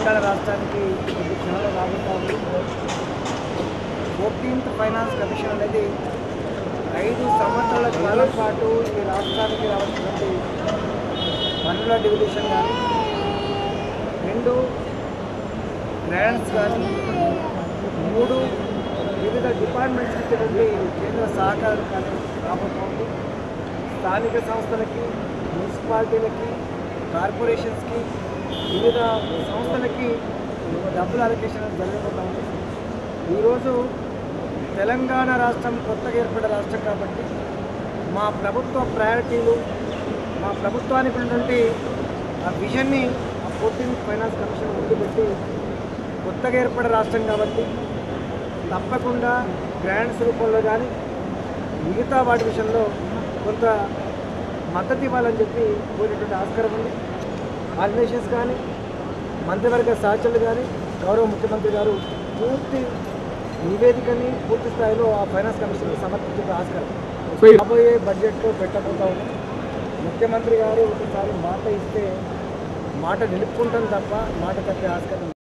తెలంగాణ రాష్ట్రానికి ఇది చాలా రాబోతా ఉంది ఫోర్టీన్త్ ఫైనాన్స్ కమిషన్ అనేది ఐదు సంవత్సరాల కాలం పాటు ఈ రాష్ట్రానికి రావాల్సినటువంటి పన్నుల డివిజన్ కానీ రెండు గ్రాంట్స్ కానీ మూడు వివిధ డిపార్ట్మెంట్స్ ఇచ్చినటువంటి కేంద్ర సహకారం కానీ రాబోతోంది స్థానిక సంస్థలకి మున్సిపాలిటీలకి కార్పొరేషన్స్కి వివిధ సంస్థలకి డబ్బుల అలొకేషన్ జరగబోతా ఉంది ఈరోజు తెలంగాణ రాష్ట్రం కొత్తగా ఏర్పడ్డ రాష్ట్రం కాబట్టి మా ప్రభుత్వ ప్రయారిటీలు మా ప్రభుత్వానికి ఉన్నటువంటి ఆ విజన్ని ఆ ఫోర్టీన్ ఫైనాన్స్ కమిషన్ ముందు పెట్టి కొత్తగా ఏర్పడే రాష్ట్రం కాబట్టి తప్పకుండా గ్రాంట్స్ రూపంలో కానీ మిగతా వాటి విషయంలో కొంత మద్దతు ఇవ్వాలని చెప్పి కోరేటువంటి ఆస్కారం ఉంది ఆర్గనైజేషన్స్ కానీ మంత్రివర్గ సహచరులు కానీ గౌరవ ముఖ్యమంత్రి గారు పూర్తి నివేదికని పూర్తి స్థాయిలో ఆ ఫైనాన్స్ కమిషన్కి సమర్పించే ఆస్కారం రాబోయే బడ్జెట్లో పెట్టబోతా ఉన్నాం ముఖ్యమంత్రి గారు ఒకసారి మాట ఇస్తే మాట నిలుపుకుంటాం తప్ప మాట తప్పే ఆస్కారం